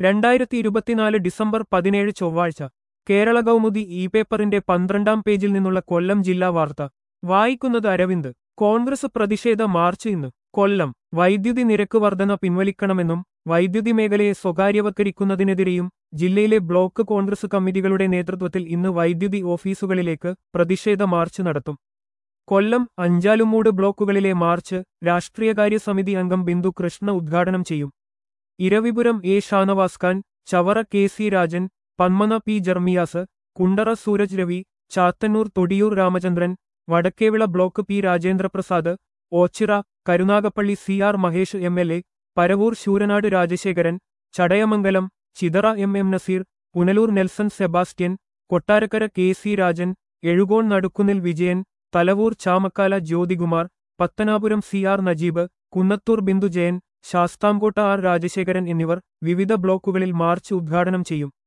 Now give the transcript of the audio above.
രണ്ടായിരത്തി ഇരുപത്തിനാല് ഡിസംബർ പതിനേഴ് ചൊവ്വാഴ്ച കേരള കൗമുദി ഇ പേപ്പറിന്റെ പന്ത്രണ്ടാം പേജിൽ നിന്നുള്ള കൊല്ലം ജില്ലാ വാർത്ത വായിക്കുന്നത് അരവിന്ദ് കോൺഗ്രസ് പ്രതിഷേധ മാർച്ച് ഇന്ന് കൊല്ലം വൈദ്യുതി നിരക്ക് വർധന പിൻവലിക്കണമെന്നും വൈദ്യുതി മേഖലയെ സ്വകാര്യവൽക്കരിക്കുന്നതിനെതിരെയും ജില്ലയിലെ ബ്ലോക്ക് കോൺഗ്രസ് കമ്മിറ്റികളുടെ നേതൃത്വത്തിൽ ഇന്ന് വൈദ്യുതി ഓഫീസുകളിലേക്ക് പ്രതിഷേധ മാർച്ച് നടത്തും കൊല്ലം അഞ്ചാലുമൂട് ബ്ലോക്കുകളിലെ മാർച്ച് രാഷ്ട്രീയകാര്യ സമിതി അംഗം ബിന്ദു കൃഷ്ണ ഉദ്ഘാടനം ചെയ്യും Eravipuram A Shanavas Khan Chavara K C Rajan Panmana P Jermias Kundara Sooraj Ravi Chathannoor Thodiyoor Ramachandran Vadakkevila block P Rajendraprasad Oachira Karunagappally C R Mahesh M L A Paravur Sooranad Rajasekharan Chadayamangalam Chithara M M Naseer Punalur Nelson Sebastian Kottarakkara K C Rajan Ezhukone Nadukkunnil Vijayan Thalavoor Chamakkala Jyothikumar Pathanapuram C R Najeeb Kunnathur Bindu Jayan Sasthamkotta R Rajasekharan എന്നിവർ വിവിധ ബ്ലോക്കുകളിൽ മാർച്ച് ഉദ്ഘാടനം ചെയ്യും